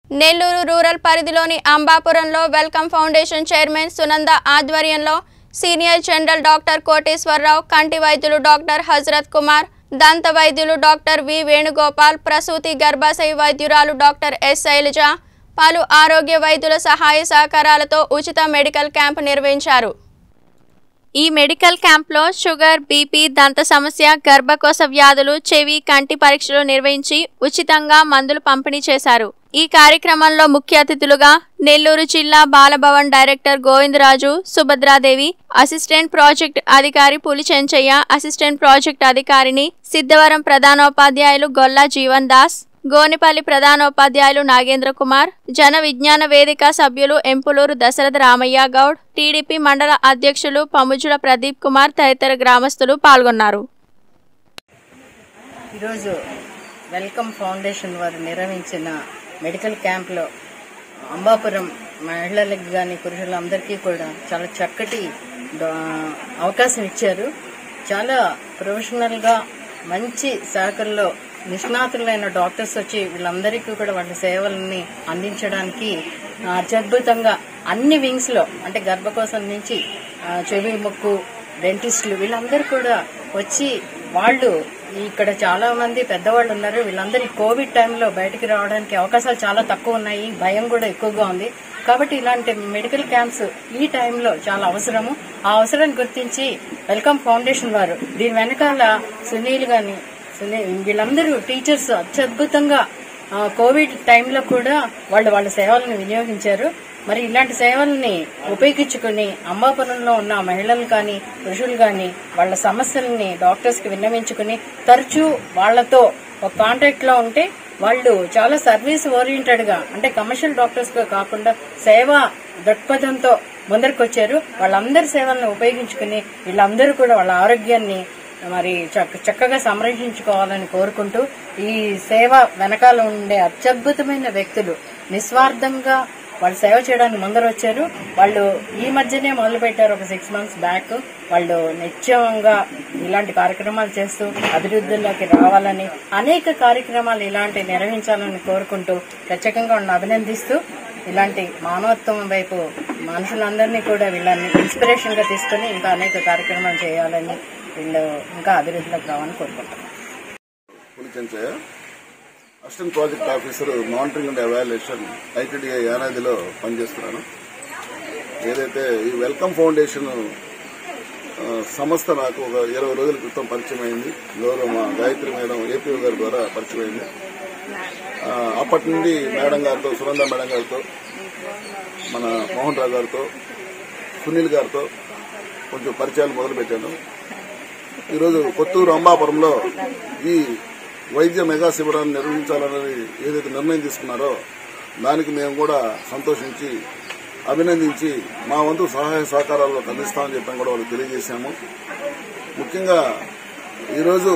Nellore rural పరిధిలోని అంబాపురంలో welcome foundation chairman Sunanda ఆధ్వర్యంలో సీనియర్ జనరల్ డాక్టర్ కోటేశ్వరరావు కంటి వైద్యులు డాక్టర్ హజరత్ కుమార్ దంత వైద్యులు డాక్టర్ వి వేణుగోపాల్ ప్రసూతి గర్భాశయ వైద్యురాలు డాక్టర్ ఎస్ శైలజ పలు ఆరోగ్య వైద్యుల సహాయ సహకారాలతో ఉచిత మెడికల్ క్యాంప్ నిర్వహించారు ఈ మెడికల్ క్యాంప్లో షుగర్ బీపీ దంత సమస్య గర్భకోశ వ్యాధులు చెవి కంటి పరీక్షలు నిర్వహించి ఉచితంగా మందులు పంపిణీ చేశారు ఈ కార్యక్రమంలో ముఖ్య అతిథులుగా నెల్లూరు జిల్లా Balabhavan director Govindaraju Subhadradevi assistant project అధికారి పులి చెంచయ్య అసిస్టెంట్ ప్రాజెక్ట్ అధికారిని సిద్ధవరం ప్రధానోపాధ్యాయులు గొల్లా జీవన్ దాస్ గోనిపల్లి ప్రధానోపాధ్యాయులు నాగేంద్ర కుమార్ జన విజ్ఞాన వేదిక సభ్యులు ఎంపులూరు దశరథ రామయ్య గౌడ్ టీడీపీ మండల అధ్యక్షులు పముజుల ప్రదీప్ కుమార్ తదితర గ్రామస్తులు పాల్గొన్నారు ఈరోజు వెల్కమ్ ఫౌండేషన్ వారు నిర్వహించిన మెడికల్ క్యాంప్లో అంబాపురం మహిళలకు కానీ పురుషులందరికీ కూడా చాలా చక్కటి డా- అవకాశం ఇచ్చారు చాలా ప్రొఫెషనల్గా మంచి శాఖల్లో నిష్ణాతులైన డాక్టర్స్ వచ్చి వీళ్ళందరికీ కూడా వాళ్ళ సేవలని అందించడానికి ఆ, అత్యద్భుతంగా అన్ని వింగ్స్ లో అంటే గర్భకోశం నుంచి ఆ, చెవి ముక్కు డెంటిస్టులు వీళ్ళందరూ కూడా వచ్చి వాళ్ళు ఇక్కడ చాలా మంది పెద్దవాళ్ళు ఉన్నారు వీళ్ళందరూ ఈ కోవిడ్ టైంలో బయటికి రావడానికి అవకాశాలు చాలా తక్కువ ఉన్నాయి భయం కూడా ఎక్కువగా ఉంది కాబట్టి ఇలాంటి మెడికల్ క్యాంప్స్ ఈ టైంలో చాలా అవసరము ఆ అవసరాన్ని గుర్తించి వెల్కమ్ ఫౌండేషన్ వారు దీని వెనకాల సునీల్ గాని సునీల్ వీళ్ళందరూ టీచర్స్ అత్యద్భుతంగా ఆ, కోవిడ్ టైంలో కూడా వాళ్ళు వాళ్ళ సేవలను వినియోగించారు మరి ఇలాంటి సేవల్ని ఉపయోగించుకుని అమ్మాపురంలో ఉన్న మహిళలు కానీ పురుషులు కానీ వాళ్ళ సమస్యల్ని డాక్టర్స్ కి విన్నవించుకుని తరచూ వాళ్ళతో ఒక కాంటాక్ట్ లో ఉంటే వాళ్ళు చాలా సర్వీస్ ఓరియంటెడ్ గా అంటే కమర్షియల్ డాక్టర్స్ గా కాకుండా సేవా దృక్పథంతో ముందరికి వచ్చారు వాళ్ళందరి సేవలను ఉపయోగించుకుని వీళ్ళందరూ కూడా వాళ్ళ ఆరోగ్యాన్ని మరి చక్క- చక్కగా సంరక్షించుకోవాలని కోరుకుంటూ ఈ సేవ వెనకాల ఉండే అత్యద్భుతమైన వ్యక్తులు నిస్వార్థంగా వాళ్ళు సేవ చేయడానికి ముందర వచ్చారు వాళ్ళు ఈ మధ్యనే మొదలు పెట్టారు ఒక సిక్స్ మంత్స్ బ్యాక్ వాళ్ళు నిత్యంగా ఇలాంటి కార్యక్రమాలు చేస్తూ అభివృద్ధిలోకి రావాలని అనేక కార్యక్రమాలు ఇలాంటి నిర్వహించాలని కోరుకుంటూ ప్రత్యేకంగా వాళ్ళని అభినందిస్తూ ఇలాంటి మానవత్వం వైపు మనుషులందరినీ కూడా వీళ్ళని ఇన్స్పిరేషన్ గా తీసుకుని ఇంకా అనేక కార్యక్రమాలు చేయాలని వీళ్ళు ఇంకా అభివృద్ధిలోకి రావాలని కోరుకుంటున్నాం Pulichenchaiah assistant project officer monitoring and evaluation ITDA యానాదిలో పనిచేస్తున్నాను ఏదైతే ఈ వెల్కమ్ ఫౌండేషన్ ఆ, సంస్థ నాకు ఒక ఇరవై రోజుల క్రితం పరిచయం అయింది గౌరవ మా గాయత్రి మేడం ఏపీ గారి ద్వారా పరిచయం అయింది ఆ, అప్పటి నుండి మేడం గారితో సునంద మేడం గారితో మన మోహన్ రావు గారితో సునీల్ గారితో కొంచెం పరిచయాలు మొదలుపెట్టాను ఈరోజు కొత్తూరు అంబాపురంలో ఈ వైద్య మెగా శిబిరాన్ని నిర్వహించాలనేది ఏదైతే నిర్ణయం తీసుకున్నారో దానికి మేము కూడా సంతోషించి అభినందించి మా వంతు సహాయ సహకారాలు అందిస్తామని చెప్పని కూడా వాళ్ళకి తెలియజేశాము ముఖ్యంగా ఈరోజు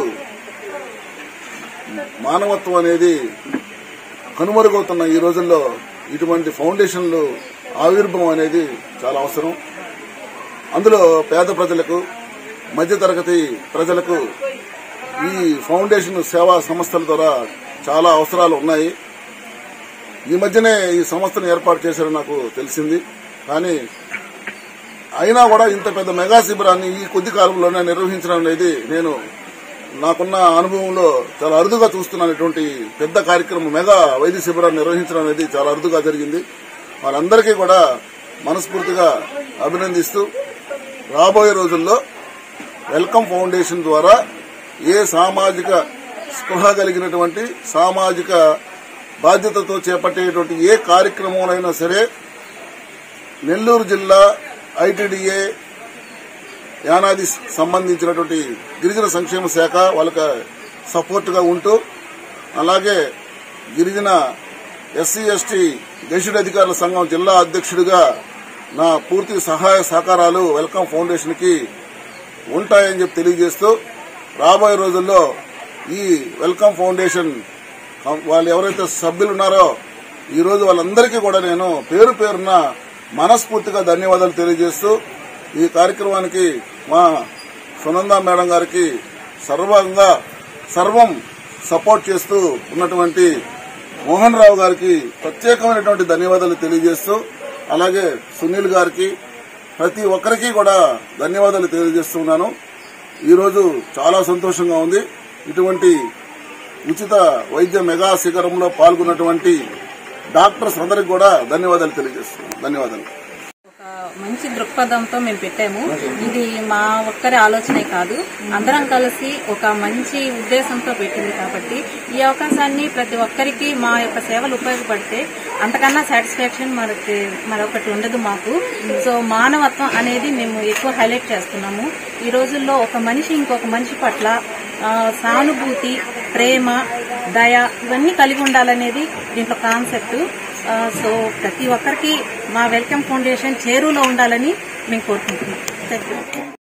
మానవత్వం అనేది కనుమరుగవుతున్న ఈ రోజుల్లో ఇటువంటి ఫౌండేషన్లు ఆవిర్భావం అనేది చాలా అవసరం అందులో పేద ప్రజలకు మధ్యతరగతి ప్రజలకు ఈ ఫౌండేషన్ సేవా సంస్థల ద్వారా చాలా అవసరాలు ఉన్నాయి ఈ మధ్యనే ఈ సంస్థను ఏర్పాటు చేశారని నాకు తెలిసింది కానీ అయినా కూడా ఇంత పెద్ద మెగా శిబిరాన్ని ఈ కొద్ది కాలంలోనే నిర్వహించడం అనేది నేను నాకున్న అనుభవంలో చాలా అరుదుగా చూస్తున్నటువంటి పెద్ద కార్యక్రమం మెగా వైద్య శిబిరాన్ని నిర్వహించడం అనేది చాలా అరుదుగా జరిగింది వాళ్ళందరికీ కూడా మనస్ఫూర్తిగా అభినందిస్తూ రాబోయే రోజుల్లో వెల్కమ్ ఫౌండేషన్ ద్వారా ఏ సామాజిక స్పృహ కలిగినటువంటి సామాజిక బాధ్యతతో చేపట్టేటువంటి ఏ కార్యక్రమంలో సరే నెల్లూరు జిల్లా ఐటీడీఏ యానాది సంబంధించినటువంటి గిరిజన సంక్షేమ శాఖ వాళ్ళకి సపోర్ట్గా ఉంటూ అలాగే గిరిజన ఎస్సీ ఎస్టీ గెజిటెడ్ అధికారుల సంఘం జిల్లా అధ్యక్షుడిగా నా పూర్తి సహాయ సహకారాలు వెల్కమ్ ఫౌండేషన్కి ఉంటాయని చెప్పి తెలియజేస్తూ రాబోయే రోజుల్లో ఈ వెల్కమ్ ఫౌండేషన్ వాళ్ళు ఎవరైతే సభ్యులు ఉన్నారో ఈ రోజు వాళ్ళందరికీ కూడా నేను పేరు పేరున మనస్ఫూర్తిగా ధన్యవాదాలు తెలియజేస్తూ ఈ కార్యక్రమానికి మా సునంద మేడం గారికి సర్వంగా సర్వం సపోర్ట్ చేస్తూ ఉన్నటువంటి మోహన్ రావు గారికి ప్రత్యేకమైనటువంటి ధన్యవాదాలు తెలియజేస్తూ అలాగే సునీల్ గారికి ప్రతి ఒక్కరికి కూడా ధన్యవాదాలు తెలియజేస్తున్నాను ఈరోజు చాలా సంతోషంగా ఉంది ఇటువంటి ఉచిత వైద్య మెగా శిఖరంలో పాల్గొన్నటువంటి డాక్టర్స్ అందరికి కూడా ధన్యవాదాలు తెలియజేస్తున్నాను ధన్యవాదాలు ఒక మంచి దృక్పథంతో మేము పెట్టాము ఇది మా ఒక్కరి ఆలోచనే కాదు అందరం కలిసి ఒక మంచి ఉద్దేశంతో పెట్టింది కాబట్టి ఈ అవకాశాన్ని ప్రతి ఒక్కరికి మా యొక్క సేవలు ఉపయోగపడితే అంతకన్నా సాటిస్ఫాక్షన్ మనకి మరొకటి ఉండదు మాకు సో మానవత్వం అనేది మేము ఎక్కువ హైలైట్ చేస్తున్నాము ఈ రోజుల్లో ఒక మనిషి ఇంకొక మనిషి పట్ల ఆ, సానుభూతి ప్రేమ దయ ఇవన్నీ కలిగి ఉండాలనేది దీంట్లో కాన్సెప్ట్ ఆ, సో ప్రతి ఒక్కరికి మా వెల్కమ్ ఫౌండేషన్ చేరువలో ఉండాలని మేము కోరుకుంటున్నాం థ్యాంక్ యూ